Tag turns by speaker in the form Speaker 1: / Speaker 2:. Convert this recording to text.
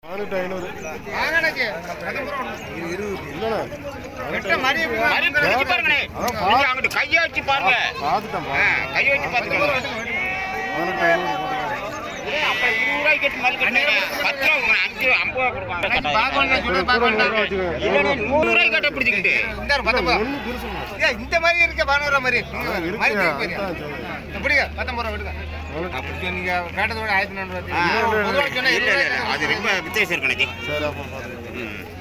Speaker 1: பதினெட்டு ஐநூறு
Speaker 2: வாங்கண்ணாச்சி
Speaker 1: இல்லைண்ணா
Speaker 2: வெட்ட மணி
Speaker 3: மறு பிடிச்சு பாருங்கண்ணே
Speaker 1: அதான்
Speaker 3: நீங்க அங்கிட்டு கையை வச்சு பாருங்க
Speaker 1: பார்த்துட்டேன்
Speaker 3: ஆ, கையை வச்சு பாத்துக்கோங்க
Speaker 1: பதினெட்டு ஐநூறு போட்டுக்கலாம்
Speaker 3: ஏன் அப்ப இருபது ரூபாய்க்கு கட்டி மறு கட்டினீங்க பத்து ரூபா கொடுங்க அஞ்சு அம்பது ரூபா கொடுப்பாங்க
Speaker 2: பாக்கணும்
Speaker 1: கூட கூட நூறு ரூபா வச்சுக்கோங்க
Speaker 3: இல்லைண்ணே நூறு ரூபாய்க்கு கட்ட பிடிச்சிக்கிட்டு
Speaker 2: இந்த பத்தொன்பது
Speaker 1: ஒன்று பெருசுங்க
Speaker 2: ஏய், இந்த மாதிரி இருக்க பதினோரு மாதிரி இங்க பாரு.
Speaker 1: இருக்கு,
Speaker 2: மாதிரி தூக்கி போயிரு.
Speaker 1: அதான் சொல்றேன்.
Speaker 2: எப்படிங்க பத்தொன்பது ரூபா விடுங்க அப்படி சொன்னீங்க கேட்டதோட ஆயிரத்தி நானூறு
Speaker 3: ஆ,
Speaker 2: பொதுவாக சொன்னா
Speaker 3: இல்ல
Speaker 2: இருபது
Speaker 3: இல்ல இல்ல அது
Speaker 2: ரூபாய்க்கு
Speaker 3: ரொம்ப வித்தியாசம் இருக்கு
Speaker 1: சரி அப்போ பார்த்துக்கலாம்
Speaker 3: ம்